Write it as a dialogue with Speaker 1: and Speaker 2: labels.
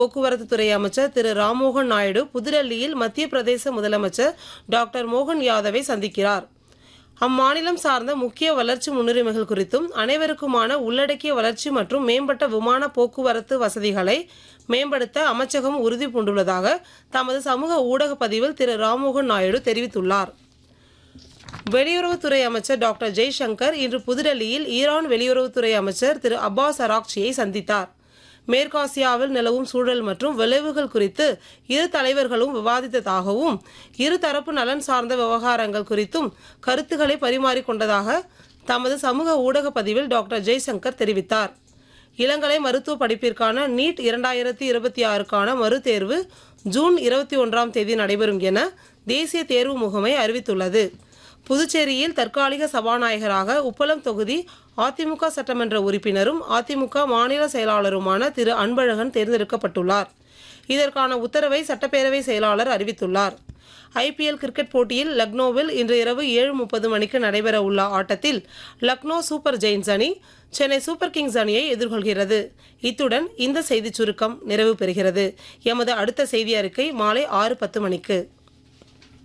Speaker 1: போக்குவரத்து துறை அமைச்சர் திரு ராம்மோகன் நாயுடு புதுடெல்லியில் மத்திய பிரதேச முதலமைச்சர் டாக்டர் மோகன் யாதவை சந்திக்கிறார் அம்மாநிலம் சார்ந்த முக்கிய வளர்ச்சி முன்னுரிமைகள் குறித்தும் அனைவருக்குமான உள்ளடக்கிய வளர்ச்சி மற்றும் மேம்பட்ட விமான போக்குவரத்து வசதிகளை மேம்படுத்த அமைச்சகம் உறுதி பூண்டுள்ளதாக தமது சமூக ஊடக பதிவில் திரு ராம்மோகன் நாயுடு தெரிவித்துள்ளார் வெளியுறவுத்துறை அமைச்சர் டாக்டர் ஜெய்சங்கர் இன்று புதுடெல்லியில் ஈரான் வெளியுறவுத்துறை அமைச்சர் திரு அப்பாஸ் அராக்சியை சந்தித்தார் மேற்காசியாவில் நிலவும் சூழல் மற்றும் விளைவுகள் குறித்து இரு தலைவர்களும் விவாதித்ததாகவும் இருதரப்பு நலன் சார்ந்த விவகாரங்கள் குறித்தும் கருத்துக்களை பரிமாறிக்கொண்டதாக தமது சமூக ஊடக பதிவில் டாக்டர் ஜெய்சங்கர் தெரிவித்தார் இளங்கலை மருத்துவ படிப்பிற்கான நீட் இரண்டாயிரத்தி இருபத்தி ஆறுக்கான மறுதேர்வு ஜூன் இருபத்தி ஒன்றாம் தேதி நடைபெறும் என தேசிய தேர்வு முகமை அறிவித்துள்ளது புதுச்சேரியில் தற்காலிக சபாநாயகராக உப்பளம் தொகுதி அதிமுக சட்டமன்ற உறுப்பினரும் அதிமுக மாநில செயலாளருமான திரு அன்பழகன் தேர்ந்தெடுக்கப்பட்டுள்ளார் இதற்கான உத்தரவை சட்டப்பேரவை செயலாளர் அறிவித்துள்ளார் ஐபிஎல் கிரிக்கெட் போட்டியில் லக்னோவில் இன்று இரவு ஏழு முப்பது மணிக்கு நடைபெற உள்ள ஆட்டத்தில் லக்னோ சூப்பர் ஜெயின்ஸ் அணி சென்னை சூப்பர் கிங்ஸ் அணியை எதிர்கொள்கிறது இத்துடன் இந்த செய்திச் சுருக்கம் நிறைவு பெறுகிறது எமது அடுத்த செய்தி அறிக்கை மாலை ஆறு பத்து மணிக்கு